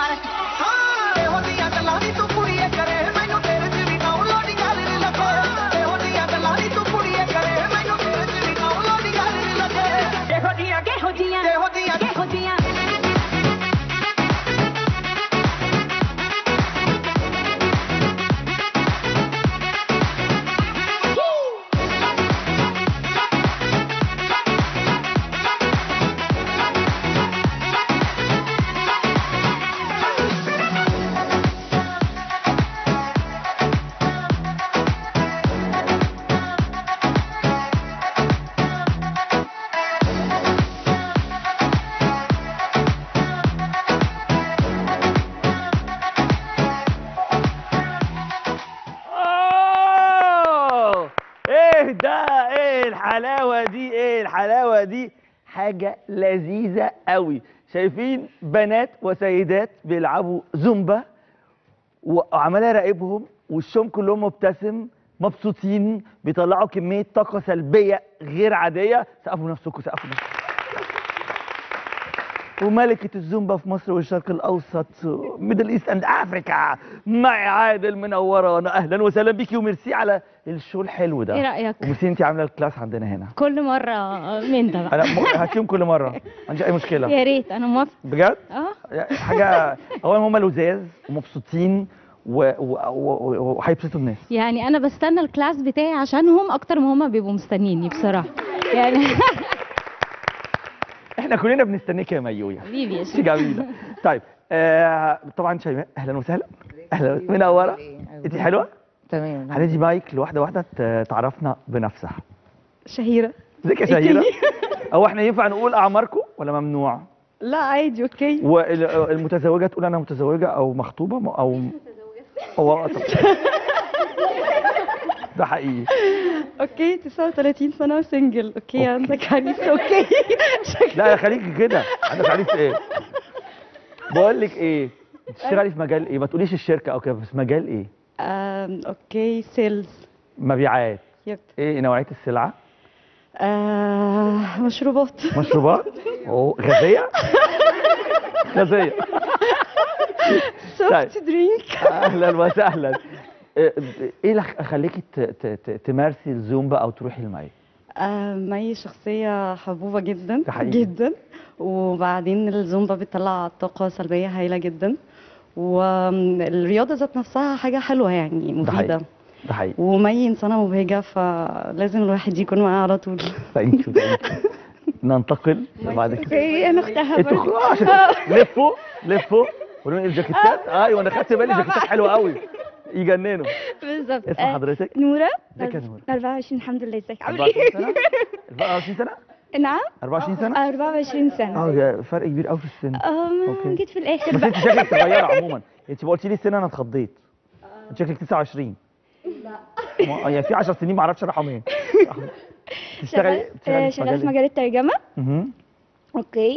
ਮਾਰ ਇਹੋ ਜਿਹੀਆਂ ਗੱਲਾਂ ਨੀ ਤੂੰ ਕੁੜੀਏ ਕਰੇ ਮੈਨੂੰ ਤੇਰੇ ਚ ਵੀ ਡਾਊਨਲੋਡ ਗੱਲ ਨੀ ਲੱਗੇ ਇਹੋ ਜਿਹੀਆਂ ਗੱਲਾਂ ਨੀ ਤੂੰ ਕੁੜੀਏ ਕਰੇ ਮੈਨੂੰ ਤੇਰੇ ਚ ਵੀ ਡਾਊਨਲੋਡ ਗੱਲ ਨੀ ਲੱਗੇ ਇਹੋ ਜੀਆਂ ਕਿਹੋ ਜੀਆਂ ਇਹੋ ਜਿਹੀਆਂ ਕਿਹੋ ਜੀਆਂ أوه! ايه ده ايه الحلاوه دي ايه الحلاوه دي حاجه لذيذه قوي شايفين بنات وسيدات بيلعبوا زومبا وعمال اراقبهم وشهم كلهم مبتسم مبسوطين بيطلعوا كميه طاقه سلبيه غير عاديه سقفوا نفسكم سقفوا نفسكم وملكة الزومبا في مصر والشرق الأوسط ميدل إيست أند أفريكا معي عادل منورة أنا أهلا وسهلا بيكي وميرسي على الشو الحلو ده ايه رايك وميرسي أنت عاملة الكلاس عندنا هنا كل مره من ده بقى أنا م- هاتيهم كل مرة ما عنديش أي مشكلة يا ريت انا موافقه بجد اه حاجة أولا هم لزاز ومبسوطين و- و- و- وهيبسطوا الناس يعني انا بستنى الكلاس بتاعي عشانهم اكتر ما هما بيبقوا مستنيني بصراحه يعني احنا كلنا بنستنيك يا ميويا حبيبي يا انت شيخ. جميلة طيب آه طبعا شيماء اهلا وسهلا اهلا منورة انت حلوة تمام هندي مايك لواحدة واحدة ت- تعرفنا بنفسها شهيرة ازيك يا شهيرة هو احنا ينفع نقول اعماركم ولا ممنوع لا عادي اوكي والمتزوجة تقول انا متزوجة او مخطوبة م- او او طب. ده حقيقي اوكي 39 سنة وسنجل اوكي عندك عريس اوكي لا يا خليكي كده عندك عريس ايه بقول لك ايه بتشتغلي في مجال ايه ما تقوليش الشركة او كده بس مجال ايه آم، اوكي سيلز مبيعات يب ايه نوعية السلعة آه مشروبات مشروبات أوه، غازية غازية طيب. سوفت درينك اهلا وسهلا ايه إيه اللي خليكي ت- ت- ت- تمارسي الزومبا او تروحي المعي آه مي شخصية حبوبة جدا ده حقيقي. جدا وبعدين الزومبا بتطلع طاقة سلبية هايلة جدا والرياضة ذات نفسها حاجة حلوة يعني ده حقيقي مفيدة ده حقيقي ومي إنسانة مبهجة فلازم الواحد يكون معاها على طول ثانك يو ننتقل بعد كده اوكي انا اختها انتوا برضه. خ- عشان لفوا لفوا قولوا لي الجاكيتات ايوه انا خدت بالي جاكيتات حلوه قوي يجننوا بالظبط اسم آه، حضرتك نورة ازيك يا نورة 24 الحمد لله ازيك عامل 24 ايه؟ سنه 24 سنه نعم 24 سنه 24 سنة اه يا فرق كبير قوي في السن اه ما أوكي. جيت في الاخر بس بقى انت شكلك صغيره عموما انت ما قلتي لي السن انا اتخضيت انت شكلك 29 لا يعني في 10 سنين ما اعرفش راحوا منين تشتغلي شغال بتشتغلي آه، في شغال في مجال مجال الترجمة إيه؟ مهم. اوكي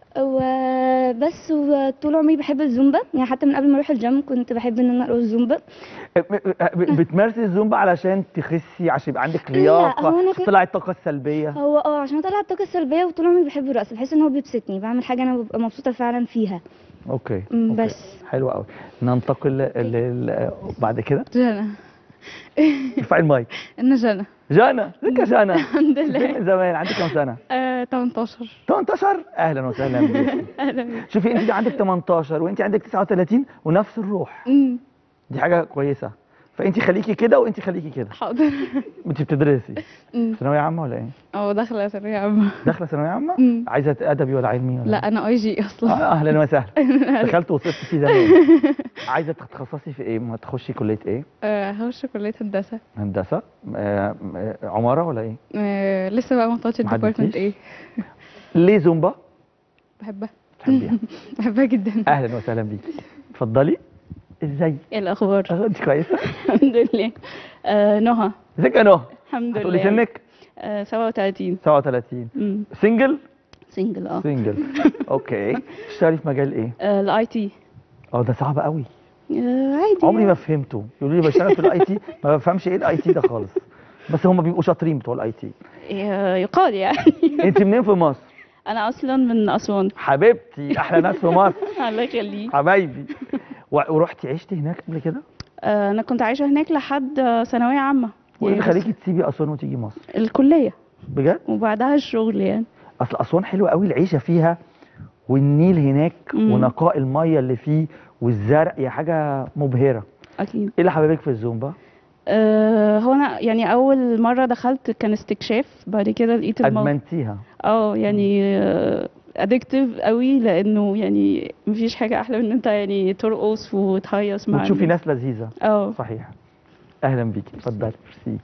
وبس وطول عمري بحب الزومبا يعني حتى من قبل ما اروح الجيم كنت بحب ان انا اروح الزومبا ب- بتمارسي الزومبا علشان تخسي عشان يبقى عندك لا، لياقه هو أنا كنت- تطلعي الطاقه السلبيه هو اه عشان اطلع الطاقة السلبية وطول عمري بحب الرقص بحس ان هو بيبسطني بعمل حاجة انا ببقى مبسوطة فعلا فيها اوكي مم، أوكي. بس. حلو قوي ننتقل لل بعد كده جنى ارفعي المايك انا جنى جانا ازيك يا جانا الحمد فين لله من زمان عندك كام سنه آه 18 18 اهلا وسهلا بيكي اهلا بيك شوفي انت عندك 18 وانت عندك 39 ونفس الروح أمم، دي حاجه كويسه فانت خليكي كده وانت خليكي كده حاضر انت بتدرسي أمم. ثانويه عامه ولا ايه اه داخله ثانويه عامه داخله ثانويه عامه أمم. عايزه ادبي ولا علمي ولا لا انا اي جي اصلا آه، اهلا وسهلا دخلت وصلت فيه زمان عايزه تتخصصي في ايه ما تخشي كليه ايه آه، هخش كليه هندسه هندسه آه، آه، عماره ولا ايه آه، لسه بقى ما طلعتش ما الديبارتمنت عدتيش؟ ايه ليه زومبا بحبها تحبيها بحبها جدا اهلا وسهلا بيكي اتفضلي ازاي ايه الاخبار آه، انت كويسه الحمد لله آه نهى ازيك يا نهى الحمد هتقولي لله سنك آه 37 37 امم سنجل سنجل اه سنجل اوكي تشتغلي في مجال ايه الاي تي اه ده صعب قوي عادي عمري ما فهمته يقولوا لي بشتغل في الاي تي ما بفهمش ايه الاي تي ده خالص بس هم بيبقوا شاطرين بتوع الاي تي آه، يقال يعني انت منين في مصر انا اصلا من اسوان حبيبتي احلى ناس في مصر الله يخليك حبايبي و- ورحتي عشتي هناك قبل كده آه، انا كنت عايشه هناك لحد آه، ثانويه عامه وايه اللي يعني خليكي تسيبي اسوان وتيجي مصر الكليه بجد وبعدها الشغل يعني اصل اسوان حلوه قوي العيشه فيها والنيل هناك مم. ونقاء الميه اللي فيه والزرع هي حاجه مبهره اكيد ايه اللي حبيبك في الزومبا أه هو انا يعني اول مره دخلت كان استكشاف بعد كده لقيت الموضوع ادمنتيها اه يعني ادكتيف قوي لانه يعني مفيش حاجه احلى من ان انت يعني ترقص وتهيص مع وتشوفي الناس. ناس لذيذه اه صحيح اهلا بيكي اتفضلي ميرسي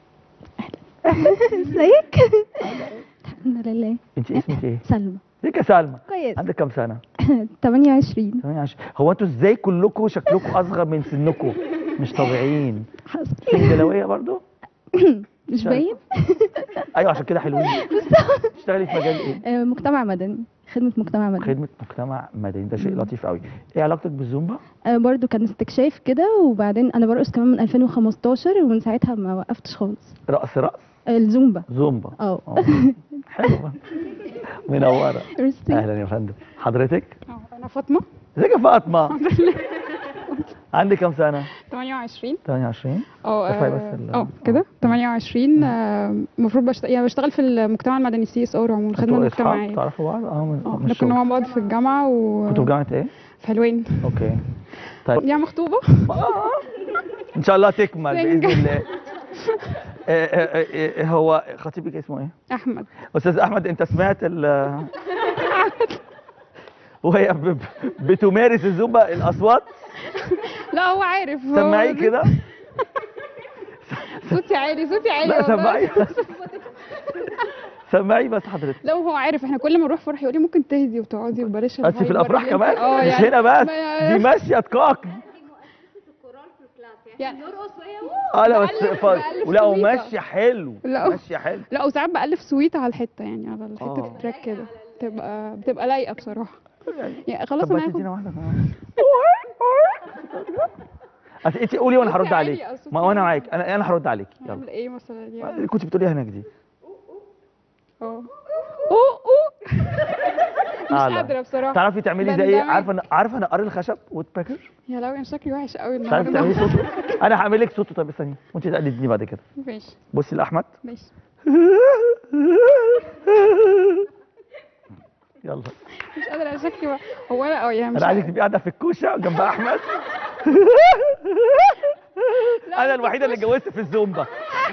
ازيك الحمد لله انت اسمك ايه سلمى ازيك يا سلمى كويس عندك كام سنه 28 28 هو انتوا ازاي كلكم شكلكم اصغر من سنكم مش طبيعيين حصل سنجلاويه برضو مش باين ايوه عشان كده حلوين تشتغلي في مجال ايه آه، مجتمع مدني خدمة مجتمع مدني خدمه مجتمع مدني ده شيء لطيف قوي ايه علاقتك بالزومبا آه، برضو كان استكشاف كده وبعدين انا برقص كمان من 2015 ومن ساعتها ما وقفتش خالص رقص رقص آه، الزومبا زومبا اه آه. حلوه منوره ميرسي اهلا يا فندم حضرتك انا فاطمه ازيك يا فاطمه عندك كام سنه 28 28 اه ارفعي بس آه، ال- اه كده 28 آه، المفروض بشتغل يعني بشتغل في المجتمع المدني سي اس ار عموما الخدمه انتوا اصحاب المجتمعيه تعرفوا بعض اه من اه من احنا كنا الشغل. مع بعض في الجامعه و كنتوا في جامعه ايه في حلوين اوكي طيب يا مخطوبه ان شاء الله تكمل باذن سنجل. الله آه، آه، آه، هو خطيبك اسمه ايه احمد استاذ احمد انت سمعت ال وهي ب- ب- بتمارس الزومبا الاصوات لا هو عارف هو سمعيه كده صوتي عالي صوتي عالي لا والله. سمعيه سمعيه بس حضرتك لا وهو عارف احنا كل ما نروح فرح يقول لي ممكن تهدي وتقعدي وبلاش بس في الهايبر الافراح اللي انت- كمان اه مش يعني هنا بس ما- دي ماشيه تقاقي يعني اه لا بس بألف- ف... بألف ولا سويطة. وماشيه حلو لا. ماشيه حلو لا وساعات بألف سويت على الحته يعني على آه. حته التراك كده بتبقى بتبقى لايقه بصراحه يعني خلاص طب انا ما هاخد تدينا واحده كمان أصل انت قولي وانا هرد صوتي عليك عالي، صوتي ما وانا عالي. معاك انا انا هرد عليك يلا نعمل ايه مثلا يعني اللي كنت بتقوليها هناك دي اه اوه اوه مش أعلى. قادره بصراحه تعرفي تعملي زي ايه بندمج. عارفه أنا- عارفه نقر الخشب وود باكر يا لو انا شكلي وحش قوي تعرفي تعملي النهارده صوته انا هعمل لك صوته طب ثانيه وانت تقلديني بعد كده ماشي بصي لاحمد ماشي يلا مش قادره انا شكلي وح- هو انا اه يعني مش انا عايزك عارفة. تبقي قاعده في الكوشه جنب احمد انا الوحيده اللي اتجوزت في الزومبا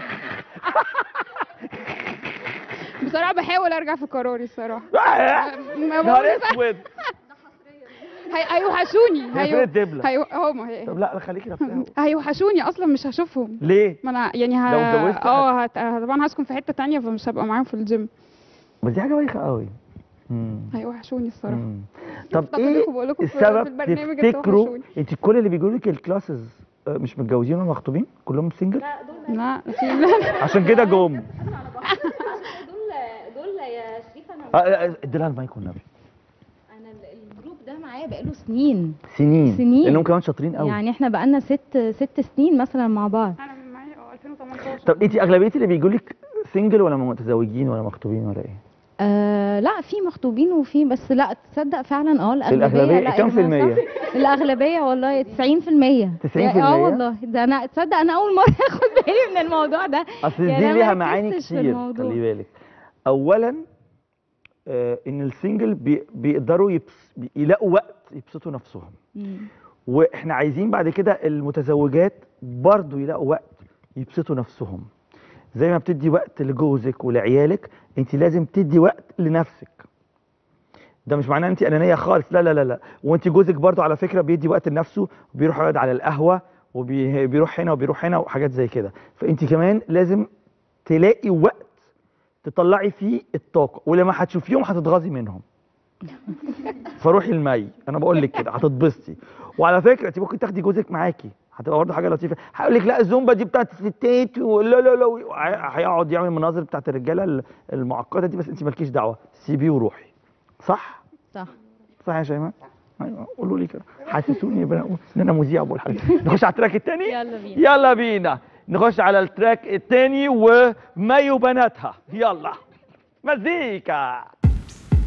بصراحه بحاول ارجع في قراري الصراحه ما نهار بقول- اسود هي- هيوحشوني هي هيو- فين الدبلة؟ هيو- هما هي طب لا خليكي نفسها هيوحشوني اصلا مش هشوفهم ليه؟ ما انا يعني ه... لو اتجوزت اه هت... طبعا هسكن في حته تانية فمش هبقى معاهم في الجيم بس دي حاجه بايخه قوي مم. هيوحشوني الصراحه مم. طب بفتقدكم ايه بقولكم في- السبب في البرنامج تفتكروا بتوحشوني. انت كل اللي بيجوا لك الكلاسز آه، مش متجوزين ولا مخطوبين كلهم سنجل لا في عشان كده جم دول دول يا شريف انا آه، آه، اديلها المايك والنبي انا ال- الجروب ده معايا بقاله سنين سنين سنين. لانهم كمان شاطرين قوي يعني احنا بقالنا ست ست سنين مثلا مع بعض انا معايا اه 2018 طب انت اغلبيه اللي بيجوا لك سنجل ولا متزوجين ولا مخطوبين ولا ايه؟ آه لا في مخطوبين وفي بس لا تصدق فعلا اه الاغلبيه الأغلبية لا كام يا في جماعة المية؟ صح؟ الاغلبيه والله 90% 90% اه والله ده انا تصدق انا اول مره اخد بالي من الموضوع ده اصل يعني دي أنا ليها ما معاني ركزتش في كتير الموضوع. خلي بالك اولا آه ان السنجل بي بيقدروا يبس بي- يلاقوا وقت يبسطوا نفسهم مم. واحنا عايزين بعد كده المتزوجات برضو يلاقوا وقت يبسطوا نفسهم زي ما بتدي وقت لجوزك ولعيالك انت لازم تدي وقت لنفسك ده مش معناه انت انانيه خالص لا لا لا لا وانت جوزك برضو على فكره بيدي وقت لنفسه وبيروح يقعد على القهوه وبيروح هنا وبيروح هنا وحاجات زي كده فانت كمان لازم تلاقي وقت تطلعي فيه الطاقه ولما هتشوفيهم هتتغاظي منهم فروحي المي انا بقول لك كده هتتبسطي وعلى فكره انت ممكن تاخدي جوزك معاكي هتبقى برضه حاجه لطيفه هيقول لك لا الزومبا دي بتاعت الستات ولا لا لا وع- هيقعد يعمل مناظر بتاعت الرجاله ال- المعقده دي بس انت مالكيش دعوه سيبيه وروحي صح صح صح يا شيماء ايوه قولوا لي كده حسسوني بنا- ان انا مذيع بقول حاجه نخش على التراك الثاني يلا بينا يلا بينا نخش على التراك الثاني ومايو بناتها يلا مزيكا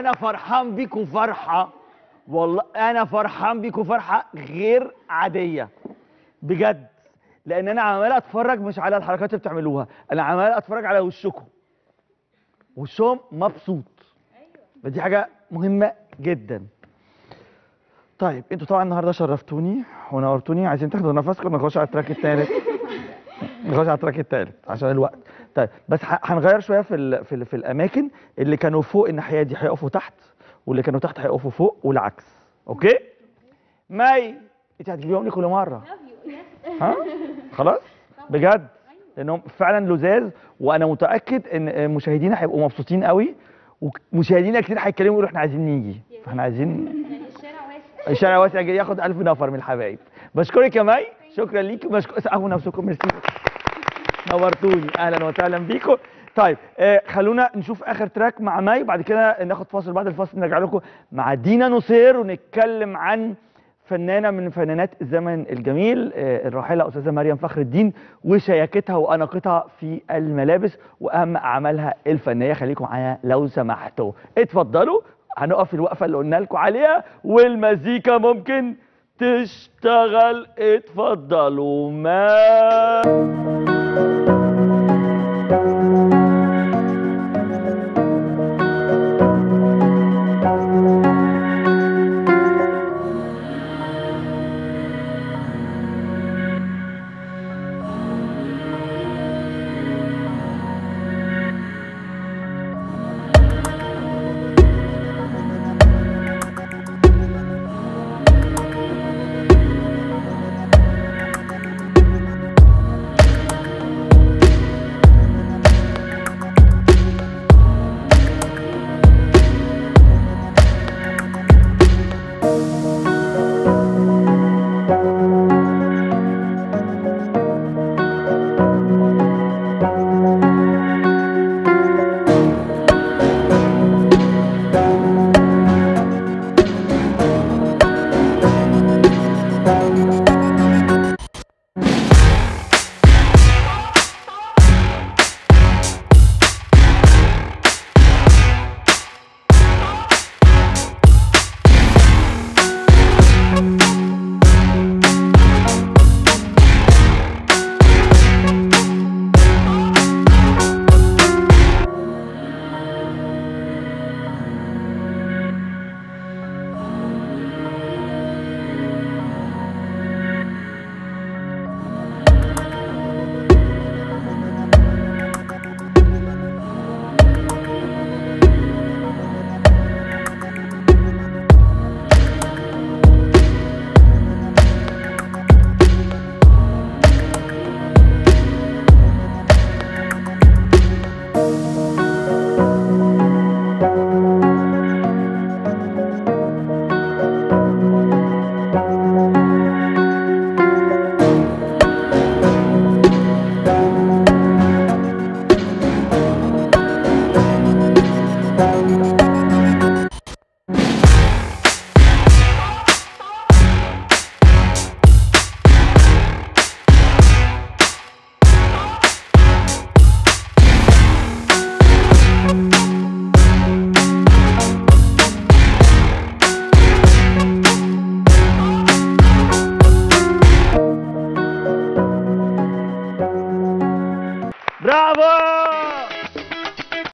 انا فرحان بيكم فرحه والله انا فرحان بيكم فرحه غير عاديه بجد لان انا عمال اتفرج مش على الحركات اللي بتعملوها انا عمال اتفرج على وشكم وشهم مبسوط فدي حاجه مهمه جدا طيب انتوا طبعا النهارده شرفتوني ونورتوني عايزين تاخدوا نفسكم نخش على التراك الثالث نخش على التراك الثالث عشان الوقت طيب بس ه- هنغير شويه في ال في, ال في الاماكن اللي كانوا فوق الناحيه دي هيقفوا تحت واللي كانوا تحت هيقفوا فوق والعكس اوكي ماي انت هتجيبيهم لي كل مره ها خلاص بجد لانهم فعلا لذاذ وانا متاكد ان مشاهدينا هيبقوا مبسوطين قوي ومشاهدينا كتير هيتكلموا يقولوا احنا عايزين نيجي فاحنا عايزين الشارع واسع جاي ياخد ألف نفر من الحبايب بشكرك يا مي شكرا ليكي بشكر اسعفوا نفسكم ميرسي نورتوني اهلا وسهلا بيكم طيب آه خلونا نشوف اخر تراك مع مي بعد كده ناخد فاصل بعد الفاصل نرجع لكم مع دينا نصير ونتكلم عن فنانه من فنانات الزمن الجميل آه الراحله استاذه مريم فخر الدين وشياكتها واناقتها في الملابس واهم اعمالها الفنيه خليكم معايا لو سمحتوا اتفضلوا هنقف الوقفه اللي قلنا لكم عليها والمزيكا ممكن تشتغل اتفضلوا ما